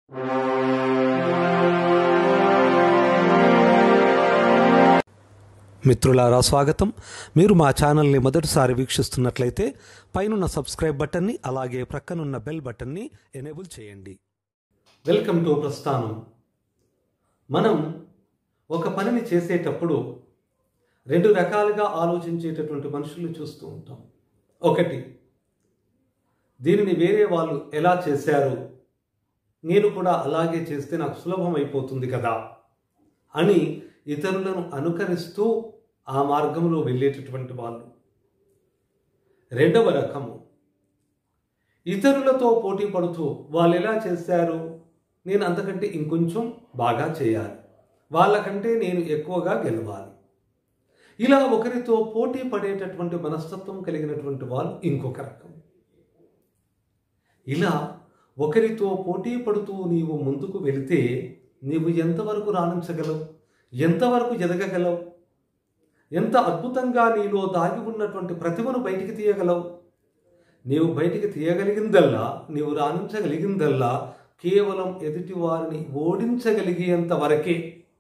మిత్రులారా స్వాగతం మీరు మా ఛానల్ని మొదటిసారి వీక్షిస్తున్నట్లయితే పైనున్న సబ్స్క్రైబ్ బటన్ని అలాగే ప్రక్కనున్న బెల్ బటన్ని ఎనేబుల్ చేయండి వెల్కమ్ టు ప్రస్థానం మనం ఒక పనిని చేసేటప్పుడు రెండు రకాలుగా ఆలోచించేటటువంటి మనుషుల్ని చూస్తూ ఉంటాం ఒకటి దీనిని వేరే వాళ్ళు ఎలా చేశారు నేను కూడా అలాగే చేస్తే నాకు సులభం అయిపోతుంది కదా అని ఇతరులను అనుకరిస్తూ ఆ మార్గంలో వెళ్ళేటటువంటి వాళ్ళు రెండవ రకము ఇతరులతో పోటీ పడుతూ వాళ్ళు ఎలా చేశారు నేను అంతకంటే ఇంకొంచెం బాగా చేయాలి వాళ్ళకంటే నేను ఎక్కువగా గెలవాలి ఇలా ఒకరితో పోటీ పడేటటువంటి మనస్తత్వం కలిగినటువంటి వాళ్ళు ఇంకొక రకం ఇలా ఒకరితో పోటీ పడుతూ నీవు ముందుకు వెళితే నీవు ఎంతవరకు రాణించగలవు ఎంతవరకు ఎదగగలవు ఎంత అద్భుతంగా నీలో దాగి ఉన్నటువంటి ప్రతిభను బయటికి తీయగలవు నీవు బయటికి తీయగలిగిందల్లా నీవు రాణించగలిగిందల్లా కేవలం ఎదుటి వారిని ఓడించగలిగేంత వరకే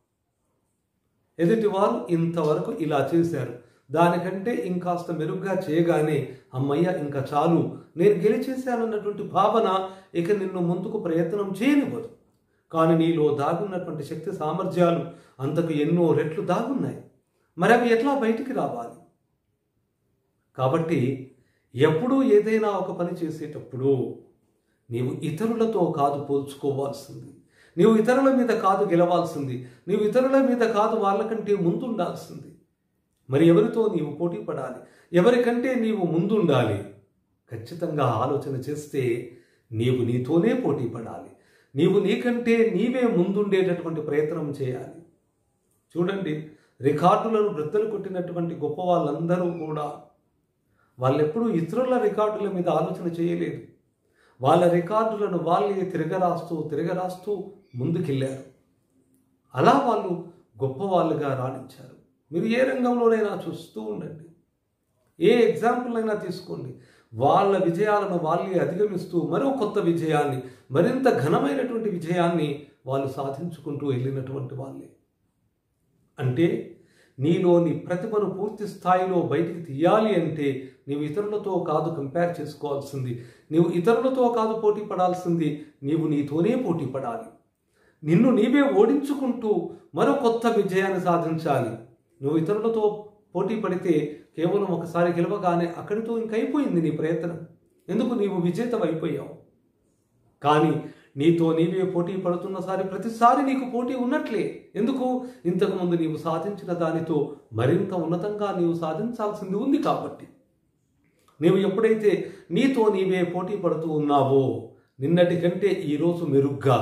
ఎదుటివారు ఇంతవరకు ఇలా చేశారు దానికంటే ఇంకాస్త మెరుగ్గా చేయగానే అమ్మయ్య ఇంకా చాలు నేను గెలిచేశానన్నటువంటి భావన ఇక నిన్ను ముందుకు ప్రయత్నం చేయనివ్వదు కానీ నీలో దాగున్నటువంటి శక్తి సామర్థ్యాలు అంతకు ఎన్నో రెట్లు దాగున్నాయి మరి అవి ఎట్లా బయటికి రావాలి కాబట్టి ఎప్పుడూ ఏదైనా ఒక పని చేసేటప్పుడు నీవు ఇతరులతో కాదు పోల్చుకోవాల్సింది నీవు ఇతరుల మీద కాదు గెలవాల్సింది నీవు ఇతరుల మీద కాదు వాళ్ళకంటే ముందుండాల్సింది మరి ఎవరితో నీవు పోటీ పడాలి ఎవరికంటే నీవు ముందుండాలి ఖచ్చితంగా ఆలోచన చేస్తే నీవు నీతోనే పోటీ పడాలి నీవు నీకంటే నీవే ముందుండేటటువంటి ప్రయత్నం చేయాలి చూడండి రికార్డులను వృద్ధలు కొట్టినటువంటి గొప్ప వాళ్ళందరూ కూడా వాళ్ళెప్పుడూ ఇతరుల రికార్డుల మీద ఆలోచన చేయలేదు వాళ్ళ రికార్డులను వాళ్ళే తిరగరాస్తూ తిరగరాస్తూ ముందుకెళ్ళారు అలా వాళ్ళు గొప్పవాళ్ళుగా రాణించారు మీరు ఏ రంగంలోనైనా చూస్తూ ఉండండి ఏ ఎగ్జాంపుల్ అయినా తీసుకోండి వాళ్ళ విజయాలను వాళ్ళే అధిగమిస్తూ మరో కొత్త విజయాన్ని మరింత ఘనమైనటువంటి విజయాన్ని వాళ్ళు సాధించుకుంటూ వెళ్ళినటువంటి వాళ్ళే అంటే నీలోని ప్రతిభను పూర్తి స్థాయిలో బయటికి తీయాలి అంటే నీవు ఇతరులతో కాదు కంపేర్ చేసుకోవాల్సింది నీవు ఇతరులతో కాదు పోటీ పడాల్సింది నీవు నీతోనే పోటీ పడాలి నిన్ను నీవే ఓడించుకుంటూ మరో కొత్త విజయాన్ని సాధించాలి నువ్వు ఇతరులతో పోటీ పడితే కేవలం ఒకసారి గెలవగానే అక్కడితో ఇంకైపోయింది నీ ప్రయత్నం ఎందుకు నీవు విజేతం అయిపోయావు కానీ నీతో నీవే పోటీ పడుతున్నసారి ప్రతిసారి నీకు పోటీ ఉన్నట్లే ఎందుకు ఇంతకుముందు నీవు సాధించిన దానితో మరింత ఉన్నతంగా నీవు సాధించాల్సింది ఉంది కాబట్టి నీవు ఎప్పుడైతే నీతో నీవే పోటీ పడుతూ ఉన్నావో నిన్నటి కంటే ఈరోజు మెరుగ్గా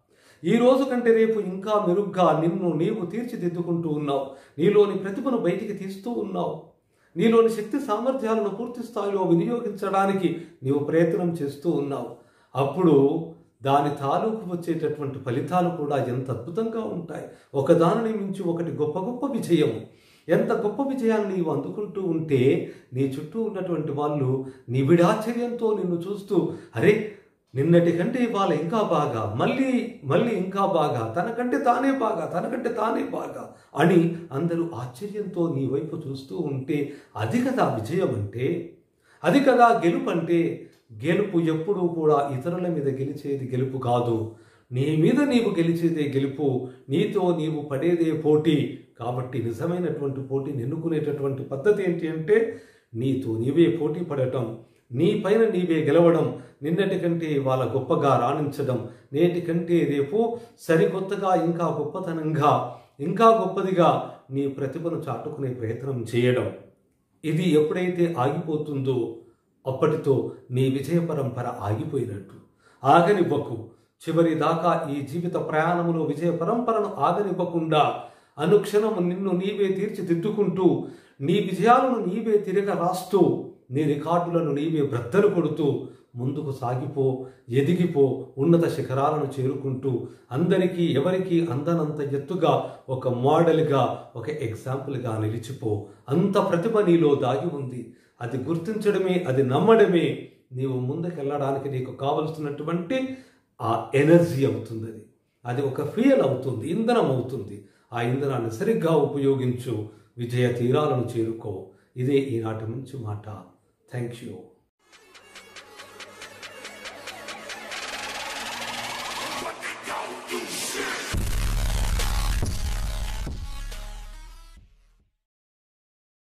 ఈ రోజు కంటే రేపు ఇంకా మెరుగ్గా నిన్ను నీవు తీర్చిదిద్దుకుంటూ ఉన్నావు నీలోని ప్రతిభను బయటికి తీస్తూ ఉన్నావు నీలోని శక్తి సామర్థ్యాలను పూర్తి స్థాయిలో వినియోగించడానికి నీవు ప్రయత్నం చేస్తూ ఉన్నావు అప్పుడు దాని తాలూకు వచ్చేటటువంటి ఫలితాలు కూడా ఎంత అద్భుతంగా ఉంటాయి ఒకదానిని మించి ఒకటి గొప్ప గొప్ప విజయం ఎంత గొప్ప విజయాన్ని నీవు అందుకుంటూ ఉంటే నీ చుట్టూ ఉన్నటువంటి వాళ్ళు నివిడాశ్చర్యంతో నిన్ను చూస్తూ అరే నిన్నటి కంటే ఇవాళ ఇంకా బాగా మళ్ళీ మళ్ళీ ఇంకా బాగా తనకంటే తానే బాగా తనకంటే తానే బాగా అని అందరూ ఆశ్చర్యంతో నీ వైపు చూస్తూ ఉంటే అది కదా విజయం అంటే అది కదా గెలుపు అంటే గెలుపు ఎప్పుడూ కూడా ఇతరుల మీద గెలిచేది గెలుపు కాదు నీ మీద నీవు గెలిచేదే గెలుపు నీతో నీవు పడేదే పోటీ కాబట్టి నిజమైనటువంటి పోటీని ఎన్నుకునేటటువంటి పద్ధతి ఏంటి అంటే నీతో నీవే పోటీ పడటం నీ పైన నీవే గెలవడం నిన్నటి కంటే వాళ్ళ గొప్పగా రాణించడం నేటి కంటే రేపు సరికొత్తగా ఇంకా గొప్పతనంగా ఇంకా గొప్పదిగా నీ ప్రతిభను చాటుకునే ప్రయత్నం చేయడం ఇది ఎప్పుడైతే ఆగిపోతుందో అప్పటితో నీ విజయ పరంపర ఆగిపోయినట్టు ఆగనివ్వకు చివరి దాకా ఈ జీవిత ప్రయాణములో విజయ పరంపరను ఆగనివ్వకుండా అనుక్షణము నిన్ను నీవే తీర్చిదిద్దుకుంటూ నీ విజయాలను నీవే తిరగ రాస్తూ నీ రికార్డులను నీవే బ్రద్దలు కొడుతూ ముందుకు సాగిపో ఎదిగిపో ఉన్నత శిఖరాలను చేరుకుంటూ అందరికీ ఎవరికీ అందనంత ఎత్తుగా ఒక మోడల్గా ఒక ఎగ్జాంపుల్గా నిలిచిపో అంత ప్రతిభ నీలో దాగి ఉంది అది గుర్తించడమే అది నమ్మడమే నీవు ముందుకెళ్ళడానికి నీకు కావలసినటువంటి ఆ ఎనర్జీ అవుతుంది అది అది ఒక ఫ్యూయల్ అవుతుంది ఇంధనం అవుతుంది ఆ ఇంధనాన్ని సరిగ్గా ఉపయోగించు విజయ తీరాలను చేరుకో ఇదే ఈనాటి మంచి మాట thank you What you do?